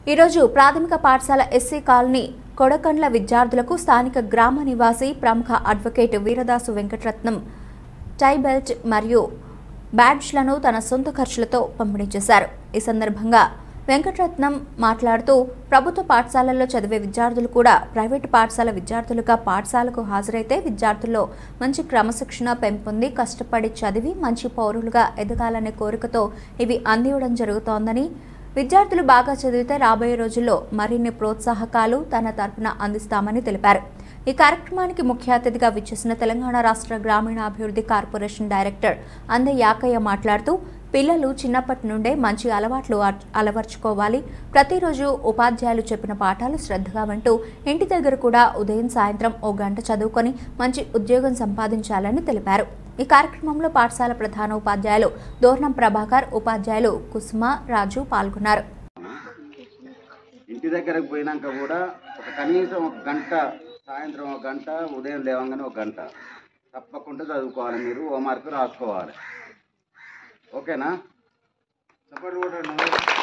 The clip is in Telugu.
ఈరోజు ప్రాథమిక పాఠశాల ఎస్సీ కాలనీ కొడకండ్ల విద్యార్థులకు స్థానిక గ్రామ నివాసి ప్రముఖ advocate Veeradasu Venkataratnam tie belt మరియు బ్యాడ్జ్లను తన సొంత ఖర్చులతో పంపిణీ చేశారు ఈ సందర్భంగా వెంకటరత్నం మాట్లాడుతూ ప్రభుత్వ పాఠశాలల్లో చదివే విద్యార్థులు కూడా ప్రైవేటు పాఠశాల విద్యార్థులుగా పాఠశాలకు హాజరైతే విద్యార్థుల్లో మంచి క్రమశిక్షణ పెంపొంది కష్టపడి చదివి మంచి పౌరులుగా ఎదగాలనే కోరికతో ఇవి అందివ్వడం జరుగుతోందని విద్యార్థులు బాగా చదివితే రాబోయే రోజుల్లో మరిన్ని ప్రోత్సాహకాలు తన తరపున అందిస్తామని తెలిపారు ఈ కార్యక్రమానికి ముఖ్య అతిథిగా విచ్చేసిన తెలంగాణ రాష్ట్ర గ్రామీణాభివృద్ధి కార్పొరేషన్ డైరెక్టర్ అంద యాకయ్య మాట్లాడుతూ పిల్లలు చిన్నప్పటి నుండే మంచి అలవాట్లు అర్- అలవర్చుకోవాలి ప్రతిరోజు ఉపాధ్యాయులు చెప్పిన పాఠాలు శ్రద్ధగా వింటూ ఇంటి దగ్గర కూడా ఉదయం సాయంత్రం ఓ గంట చదువుకొని మంచి ఉద్యోగం సంపాదించాలని తెలిపారు ఈ కార్యక్రమంలో పాఠశాల ప్రధాన ఉపాధ్యాయులు దోర్నం ప్రభాకర్ ఉపాధ్యాయులు కుసుమ రాజు పాల్గొన్నారు ఇంటి దగ్గరకు పోయినాక కూడా ఒక కనీసం ఒక గంట సాయంత్రం ఒక గంట ఉదయం లేవగానే ఒక గంట తప్పకుండా చదువుకోవాలి మీరు హోంవర్క్ రాసుకోవాలి ఓకేనా చెప్పండి కూడా